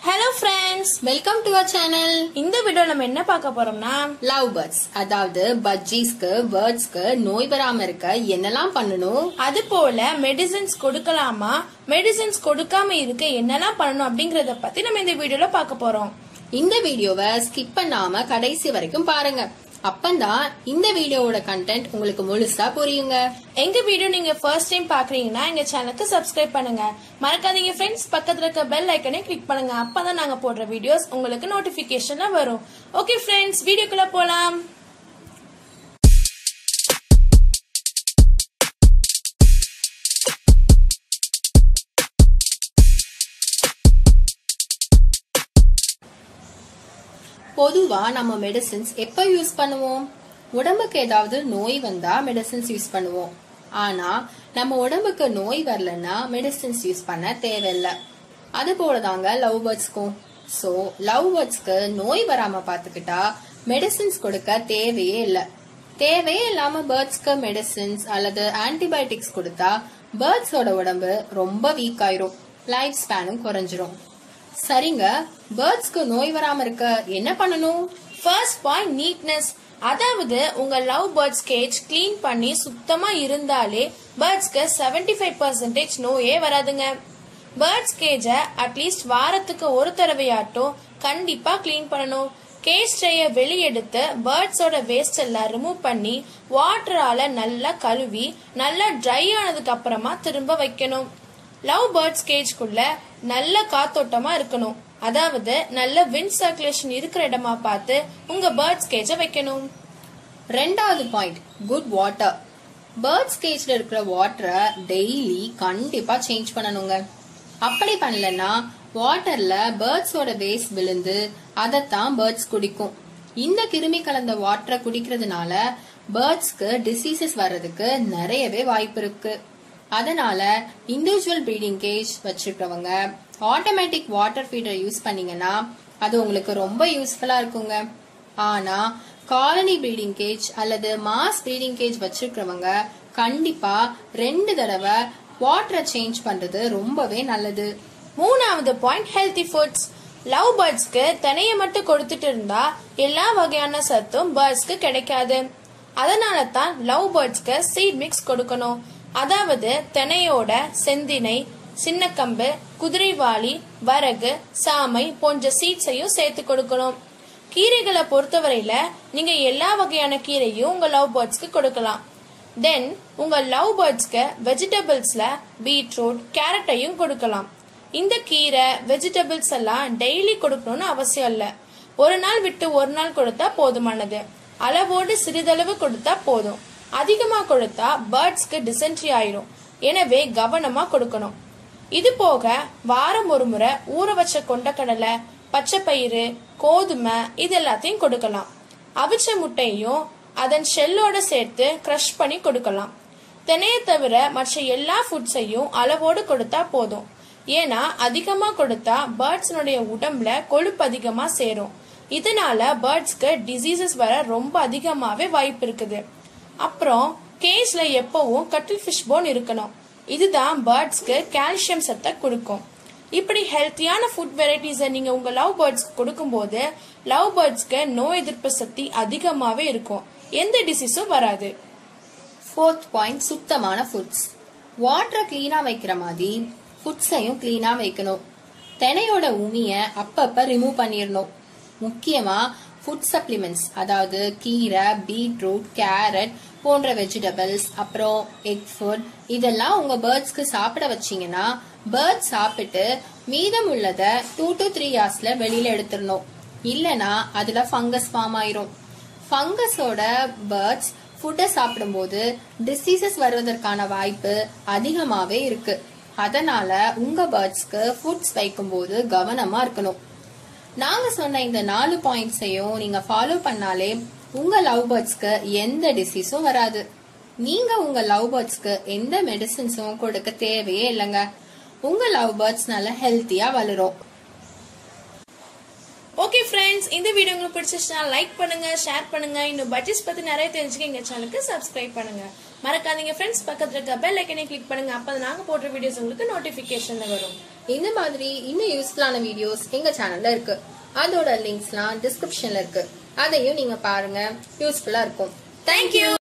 hello friends welcome to our channel இந்த video நம்ம என்ன பார்க்க போறோம்னா லவ் பேர்ட்ஸ் அதாவது பஜ்ஜீஸ்க்கு பேர்ட்ஸ்க்கு நோய் வராம இருக்க என்னெல்லாம் பண்ணணும் அது போல மெடிசின்ஸ் கொடுக்கலாமா மெடிசின்ஸ் கொடுக்காம இருக்க என்னெல்லாம் பண்ணணும் அப்படிங்கறத பத்தி நம்ம இந்த வீடியோல பார்க்க போறோம் இந்த வீடியோவை ஸ்கிப் பண்ணாம கடைசி வரைக்கும் பாருங்க அப்பந்தான் இந்த வீடியோவோட கண்டென்ட் உங்களுக்கு முழுசா புரியுங்க எங்க வீடியோ நீங்க ஃபர்ஸ்ட் டைம் பாக்குறீங்கன்னா எங்க சேனலுக்கு சப்ஸ்கிரைப் பண்ணுங்க மறக்காதீங்க ஃப்ரெண்ட்ஸ் பக்கத்துல இருக்க பெல் ஐக்கனை கிளிக் பண்ணுங்க அப்பதான் நாங்க போடுற வீடியோஸ் உங்களுக்கு நோட்டிபிகேஷன்ல வரும் ஓகே ஃப்ரெண்ட்ஸ் வீடியோக்குள்ள போலாம் பொதுவா நம்ம மெடிசின்ஸ் எப்ப யூஸ் பண்ணுவோம் உடம்புக்கு ஏதாவது நோய் வந்தா மெடிசின்ஸ் யூஸ் பண்ணுவோம் ஆனா நம்ம உடம்புக்கு நோய் வரலன்னா மெடிசின்ஸ் யூஸ் பண்ண தேவையில்லை அது போலதாங்க லவ் பேர்ட்ஸ்க்கும் சோ லவ் பேர்ட்ஸ்க்கு நோய் வராம பாத்துக்கிட்டா மெடிசின்ஸ் கொடுக்க தேவையே இல்லை தேவையே இல்லாம பேர்ட்ஸ்க்கு மெடிசின்ஸ் அல்லது ஆன்டிபயோட்டிக்ஸ் கொடுத்தா பேர்ட்ஸோட உடம்பு ரொம்ப வீக் ஆயிரும் லைஃப் ஸ்பேனும் குறைஞ்சிரும் சரிங்க பேர்ட்ஸ்க்கு நோய் வராம இருக்க என்ன பண்ணணும் ஃபர்ஸ்ட் பாயிண்ட் நீட்னஸ் அதாவது உங்க லவ் பேர்ட்ஸ் கேஜ் க்ளீன் பண்ணி சுத்தமா இருந்தாலே பேர்ட்ஸ்க்கு 75% ஃபைவ் பர்சன்டேஜ் நோயே வராதுங்க பேர்ட்ஸ் கேஜ அட்லீஸ்ட் வாரத்துக்கு ஒரு தடவையாட்டும் கண்டிப்பா க்ளீன் பண்ணணும் கேஜ் ட்ரைய வெளியெடுத்து பேர்ட்ஸோட வேஸ்ட் எல்லாம் ரிமூவ் பண்ணி வாட்டரால நல்லா கழுவி நல்லா ட்ரை ஆனதுக்கு அப்புறமா திரும்ப வைக்கணும் லவ் பேர்ட்ஸ் கேஜ்குள்ள நல்ல காத்தோட்டமா இருக்கணும் அதாவது நல்ல விண்ட் சர்க்குலேஷன் இருக்கிற இடமா பார்த்து உங்க பேர்ட்ஸ் கேஜ வைக்கணும் ரெண்டாவது பாயிண்ட் குட் வாட்டர் பேர்ட்ஸ் கேஜ்ல இருக்கிற வாட்டரை டெய்லி கண்டிப்பா சேஞ்ச் பண்ணணுங்க அப்படி பண்ணலன்னா வாட்டர்ல பேர்ட்ஸோட வேஸ்ட் விழுந்து அதைத்தான் பேர்ட்ஸ் குடிக்கும் இந்த கிருமி கலந்த வாட்டரை குடிக்கிறதுனால பேர்ட்ஸ்க்கு டிசீசஸ் வர்றதுக்கு நிறையவே வாய்ப்பு இருக்கு அதனால இண்டிவிஜுவல் ப்ரீடிங் கேஜ் வச்சிருக்கிறவங்க ஆட்டோமேட்டிக் வாட்டர் ஃபீடர் யூஸ் பண்ணீங்கன்னா அது உங்களுக்கு ரொம்ப யூஸ்ஃபுல்லா இருக்குங்க ஆனா காலனி ப்ரீடிங் கேஜ் அல்லது மாஸ் ப்ரீடிங் கேஜ் வச்சிருக்கிறவங்க கண்டிப்பா ரெண்டு தடவை வாட்டரை சேஞ்ச் பண்றது ரொம்பவே நல்லது மூணாவது பாயிண்ட் ஹெல்தி ஃபுட்ஸ் லவ் பேர்ட்ஸ்க்கு தினைய மட்டும் கொடுத்துட்டு இருந்தா எல்லா வகையான சத்தும் பேர்ட்ஸ்க்கு கிடைக்காது அதனால தான் லவ் பேர்ட்ஸ்க்கு சீட் மிக்ஸ் கொடுக்கணும் அதாவது தினையோட செந்தினை சின்னக்கம்பு குதிரைவாளி வரகு சாமை போன்ற சீட்ஸையும் சேர்த்து கொடுக்கணும் கீரைகளை பொறுத்தவரையில நீங்க எல்லா வகையான கீரையும் உங்க லவ் பேர்ட்ஸ்க்கு கொடுக்கலாம் தென் உங்க லவ் பேர்ட்ஸ்க்கு வெஜிடபிள்ஸ்ல பீட்ரூட் கேரட்டையும் கொடுக்கலாம் இந்த கீரை வெஜிடபிள்ஸ் எல்லாம் டெய்லி கொடுக்கணும்னு அவசியம் இல்ல ஒரு நாள் விட்டு ஒரு நாள் கொடுத்தா போதுமானது அளவோடு சிறிதளவு கொடுத்தா போதும் அதிகமா கொடுத்தா பேர்ட்ஸ்க்கு டிசென்ட்ரி ஆயிரும் எனவே கவனமா கொடுக்கணும் இது போக வாரம் ஒரு முறை ஊற வச்ச கொண்டக்கடலை பச்சை பயிறு கோதுமை இது எல்லாத்தையும் கொடுக்கலாம் அவிச்ச முட்டையும் அதன் ஷெல்லோட சேர்த்து க்ரஷ் பண்ணி கொடுக்கலாம் தினைய தவிர மற்ற எல்லா ஃபுட்ஸையும் அளவோடு கொடுத்தா போதும் ஏன்னா அதிகமா கொடுத்தா பேர்ட்ஸினுடைய உடம்புல கொழுப்பு அதிகமா சேரும் இதனால பேர்ட்ஸ்க்கு டிசீசஸ் வர ரொம்ப அதிகமாவே வாய்ப்பு இருக்குது அப்புறம் கேஜ்ல எப்பவும் கட்டில் ஃபிஷ் போன் இருக்கணும் இதுதான் பேர்ட்ஸ்க்கு கால்சியம் சத்தை கொடுக்கும் இப்படி ஹெல்த்தியான ஃபுட் வெரைட்டிஸை நீங்க உங்க லவ் பேர்ட்ஸ்க்கு கொடுக்கும்போது லவ் பேர்ட்ஸ்க்கு நோய் எதிர்ப்பு சக்தி அதிகமாவே இருக்கும் எந்த டிசீஸும் வராது ஃபோர்த் பாயிண்ட் சுத்தமான ஃபுட்ஸ் வாட்டரை கிளீனா வைக்கிற மாதிரி ஃபுட்ஸையும் கிளீனா வைக்கணும் தினையோட உமிய அப்பப்ப ரிமூவ் பண்ணிடணும் முக்கியமா ஃபுட் சப்ளிமெண்ட்ஸ் அதாவது கீரை பீட்ரூட் கேரட் போன்ற வெஜிடபிள்ஸ் அப்புறம் எக் ஃபுட் இதெல்லாம் உங்க பேர்ட்ஸ்க்கு சாப்பிட வச்சீங்கன்னா பேர்ட்ஸ் சாப்பிட்டு மீதம் உள்ளத டூ டு த்ரீ ஹார்ஸ்ல வெளியில எடுத்துடணும் இல்லனா அதுல ஃபங்கஸ் ஃபார்ம் ஆயிரும் ஃபங்கஸோட பேர்ட்ஸ் ஃபுட்டை சாப்பிடும்போது டிசீசஸ் வருவதற்கான வாய்ப்பு அதிகமாவே இருக்கு அதனால உங்க பேர்ட்ஸ்க்கு ஃபுட்ஸ் வைக்கும்போது கவனமா இருக்கணும் நாங்க சொன்ன இந்த நாலு பாயிண்ட்ஸையும் நீங்க ஃபாலோ பண்ணாலே உங்க லவ் பேர்ட்ஸ்க்கு எந்த டிசீஸும் வராது நீங்க உங்க லவ் பேர்ட்ஸ்க்கு எந்த மெடிசின்ஸும் கொடுக்க தேவையே இல்லைங்க உங்க லவ் பேர்ட்ஸ் நல்ல ஹெல்த்தியா வளரும் ஓகே ஃப்ரெண்ட்ஸ் இந்த வீடியோ உங்களுக்கு பிடிச்சிச்சுன்னா லைக் பண்ணுங்க ஷேர் பண்ணுங்க இன்னும் பட்ஜெட்ஸ் பத்தி நிறைய தெரிஞ்சுக்க எங்க சேனலுக்கு சப்ஸ்கிரைப் பண்ணுங்க மறக்காதீங்க ஃப்ரெண்ட்ஸ் பக்கத்துல இருக்க பெல் ஐக்கனை கிளிக் பண்ணுங்க அப்பதான் நாங்க போடுற வீடியோஸ் உங்களுக்கு நோட்டிபிகேஷன்ல வரும் இந்த மாதிரி இன்னும் யூஸ்ஃபுல்லான வீடியோஸ் எங்க சேனல்ல இருக்கு அதோட லிங்க்ஸ்லாம் டிஸ்கிரிப்ஷன்ல இருக்கு அதையும் நீங்க பாருங்க யூஸ்ஃபுல்லா இருக்கும் தேங்க்யூ